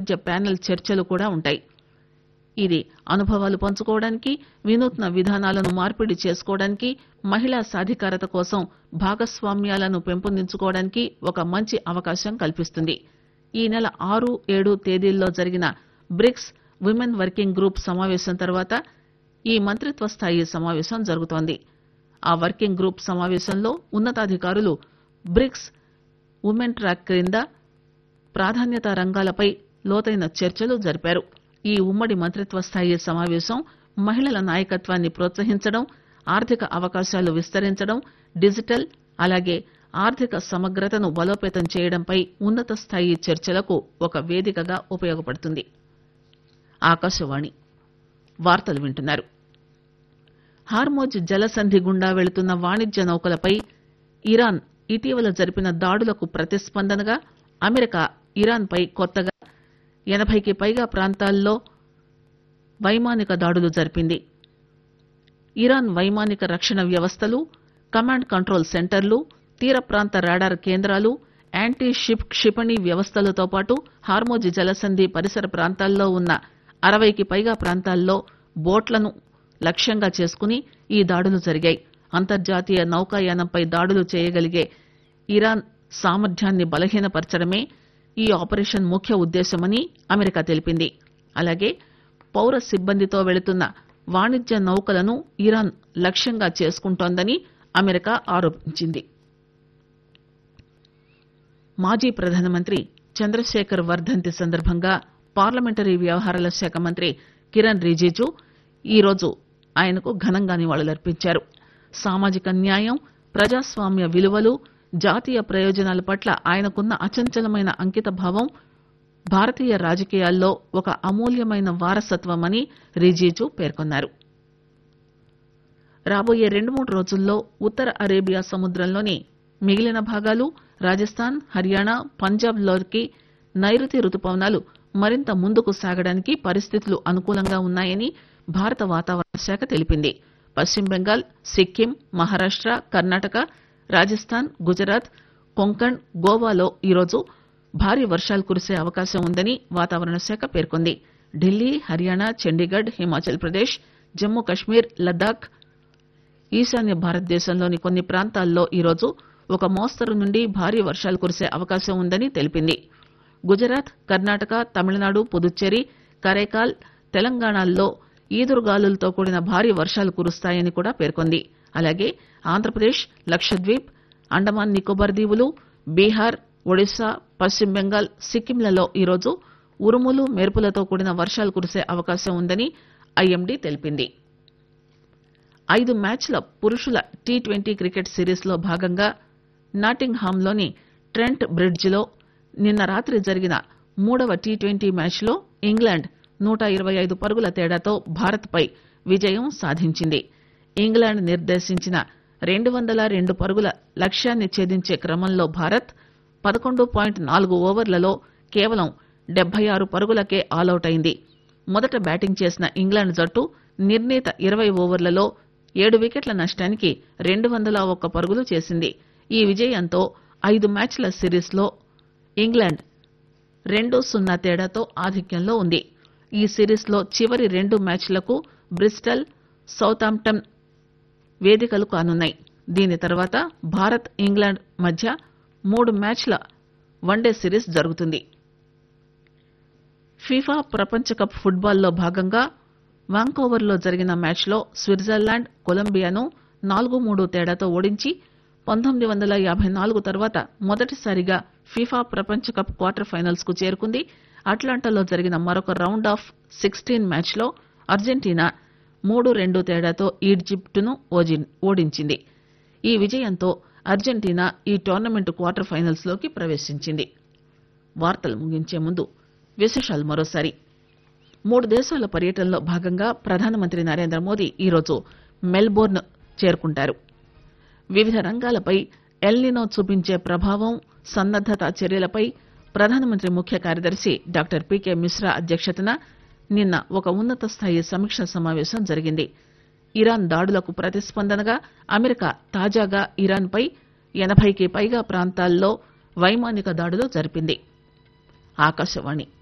వాణిజ్య ప్యానెల్ చర్చలు కూడా ఉంటాయి ఇది అనుభవాలు పంచుకోవడానికి వినూత్న విధానాలను మార్పిడి చేసుకోవడానికి మహిళా సాధికారత కోసం భాగస్వామ్యాలను పెంపొందించుకోవడానికి ఒక మంచి అవకాశం కల్పిస్తుంది ఈ నెల ఆరు ఏడు తేదీల్లో జరిగిన బ్రిక్స్ విమెన్ వర్కింగ్ గ్రూప్ సమావేశం తర్వాత ఈ మంత్రిత్వ స్థాయి సమావేశం జరుగుతోంది ఆ వర్కింగ్ గ్రూప్ సమావేశంలో ఉన్నతాధికారులు బ్రిక్స్ ఉమెన్ ట్రాక్ క్రింద ప్రాధాన్యతా రంగాలపై లోతైన చర్చలు జరిపారు ఈ ఉమ్మడి మంత్రిత్వ స్థాయి సమావేశం మహిళల నాయకత్వాన్ని ప్రోత్సహించడం ఆర్థిక అవకాశాలు విస్తరించడం డిజిటల్ అలాగే ఆర్థిక సమగ్రతను బలోపేతం చేయడంపై ఉన్నత స్థాయి చర్చలకు ఒక వేదికగా ఉపయోగపడుతుంది ఆకాశవాణి వార్తలు వింటున్నారు హార్మోజ్ జలసంధి గుండా వెళుతున్న వాణిజ్య నౌకలపై ఇరాన్ ఇటీవల జరిపిన దాడులకు ప్రతిస్పందనగా అమెరికా ఇరాన్పై కొత్తగా ఎనభైకి పైగా ప్రాంతాల్లో వైమానిక దాడులు జరిపింది ఇరాన్ వైమానిక రక్షణ వ్యవస్థలు కమాండ్ కంట్రోల్ సెంటర్లు తీర ప్రాంత రాడార్ కేంద్రాలు యాంటీ షిప్ క్షిపణి వ్యవస్థలతో పాటు హార్మోజ్ జలసంధి పరిసర ప్రాంతాల్లో ఉన్న అరవైకి పైగా ప్రాంతాల్లో బోట్లను లక్ష్యంగా చేసుకుని ఈ దాడులు జరిగాయి అంతర్జాతీయ నౌకాయానంపై దాడులు చేయగలిగే ఇరాన్ సామర్థ్యాన్ని బలహీనపరచడమే ఈ ఆపరేషన్ ముఖ్య ఉద్దేశమని అమెరికా తెలిపింది అలాగే పౌర సిబ్బందితో వెళుతున్న వాణిజ్య నౌకలను ఇరాన్ లక్ష్యంగా చేసుకుంటోందని అమెరికా ఆరోపించింది మాజీ ప్రధానమంత్రి చంద్రశేఖర్ వర్ధంతి సందర్భంగా పార్లమెంటరీ వ్యవహారాల శాఖ మంత్రి కిరణ్ రిజిజు ఈరోజు ఆయనకు ఘనంగా నివాళులర్పించారు సామాజిక న్యాయం ప్రజాస్వామ్య విలువలు జాతీయ ప్రయోజనాల పట్ల ఆయనకున్న అచంచలమైన అంకితభావం భారతీయ రాజకీయాల్లో ఒక అమూల్యమైన వారసత్వమని రిజిజు పేర్కొన్నారు రాబోయే రెండు మూడు రోజుల్లో ఉత్తర అరేబియా సముద్రంలోని మిగిలిన భాగాలు రాజస్థాన్ హర్యానా పంజాబ్ లోకి నైరుతి రుతుపవనాలు మరింత ముందుకు సాగడానికి పరిస్థితులు అనుకూలంగా ఉన్నాయని భారత వాతావరణ శాఖ తెలిపింది పశ్చిమ బెంగాల్ సిక్కిం మహారాష్ట కర్ణాటక రాజస్థాన్ గుజరాత్ కొంకణ్ గోవాలో ఈరోజు భారీ వర్షాలు కురిసే అవకాశం ఉందని వాతావరణ శాఖ పేర్కొంది ఢిల్లీ హర్యానా చండీగఢ్ హిమాచల్ ప్రదేశ్ జమ్మూ కశ్మీర్ లద్దాఖ్ ఈశాన్య భారతదేశంలోని కొన్ని ప్రాంతాల్లో ఈరోజు ఒక మోస్తరు నుండి భారీ వర్షాలు కురిసే అవకాశం ఉందని తెలిపింది గుజరాత్ కర్ణాటక తమిళనాడు పుదుచ్చేరి కరైకాల్ తెలంగాణల్లో ఈదురుగాలులతో కూడిన భారీ వర్షాలు కురుస్తాయని కూడా పేర్కొంది అలాగే ఆంధ్రప్రదేశ్ లక్షద్వీప్ అండమాన్ నికోబార్ దీవులు బీహార్ ఒడిశా పశ్చిమ బెంగాల్ సిక్కింలలో ఈరోజు ఉరుములు మెరుపులతో కూడిన వర్షాలు కురిసే అవకాశం ఉందని ఐఎండీ తెలిపింది ఐదు మ్యాచ్ల పురుషుల టీ ట్వంటీ క్రికెట్ సిరీస్లో భాగంగా నాటింగ్హామ్లోని ట్రెంట్ బ్రిడ్జిలో నిన్న రాత్రి జరిగిన మూడవ టీ ట్వంటీ మ్యాచ్లో ఇంగ్లాండ్ నూట ఇరవై ఐదు పరుగుల తేడాతో భారత్పై విజయం సాధించింది ఇంగ్లాండ్ నిర్దేశించిన రెండు వందల రెండు పరుగుల లక్ష్యాన్ని ఛేదించే క్రమంలో భారత్ పదకొండు పాయింట్ నాలుగు ఓవర్లలో కేవలం డెబ్బై ఆరు పరుగులకే ఆలౌట్ అయింది మొదట బ్యాటింగ్ చేసిన ఇంగ్లాండ్ జట్టు నిర్ణీత ఇరవై ఓవర్లలో ఏడు వికెట్ల నష్టానికి రెండు వందల ఒక్క పరుగులు చేసింది ఈ విజయంతో ఐదు మ్యాచ్ల సిరీస్లో ఇంగ్లాండ్ రెండు సున్నా తేడాతో ఆధిక్యంలో ఉంది ఈ సిరీస్లో చివరి రెండు మ్యాచ్లకు బ్రిస్టల్ సౌతాంప్టన్ వేదికలు కానున్నాయి దీని తర్వాత భారత్ ఇంగ్లాండ్ మధ్య మూడు మ్యాచ్ల వన్డే సిరీస్ జరుగుతుంది ఫీఫా ప్రపంచ కప్ ఫుట్బాల్లో భాగంగా వాంకోవర్లో జరిగిన మ్యాచ్లో స్విట్జర్లాండ్ కొలంబియాను నాలుగు మూడు తేడాతో ఓడించి పంతొమ్మిది వందల యాభై నాలుగు తర్వాత మొదటిసారిగా ఫీఫా ప్రపంచ కప్ క్వార్టర్ ఫైనల్స్ కు చేరుకుంది అట్లాంటాలో జరిగిన మరొక రౌండ్ ఆఫ్ సిక్స్టీన్ మ్యాచ్లో అర్జెంటీనా మూడు రెండు తేడాతో ఈజిప్టును ఓజి- ఓడించింది ఈ విజయంతో అర్జెంటీనా ఈ టోర్నమెంట్ క్వార్టర్ ఫైనల్స్ లోకి ప్రవేశించింది వార్తలు ముగించే ముందు విశేషాలు మరోసారి మూడు దేశాల పర్యటనలో భాగంగా ప్రధానమంత్రి నరేంద్ర మోదీ ఈరోజు మెల్బోర్న్ చేరుకుంటారు వివిధ రంగాలపై ఎల్నినో చూపించే ప్రభావం సన్నద్దత చర్యలపై ప్రధానమంత్రి ముఖ్య కార్యదర్శి డాక్టర్ పీకే మిశ్రా అధ్యక్షతన నిన్న ఒక ఉన్నత స్థాయి సమీక్ష సమావేశం జరిగింది ఇరాన్ దాడులకు ప్రతిస్పందనగా అమెరికా తాజాగా ఇరాన్పై ఎనభైకి పైగా ప్రాంతాల్లో వైమానిక దాడులు జరిపింది ఆకాశవాణి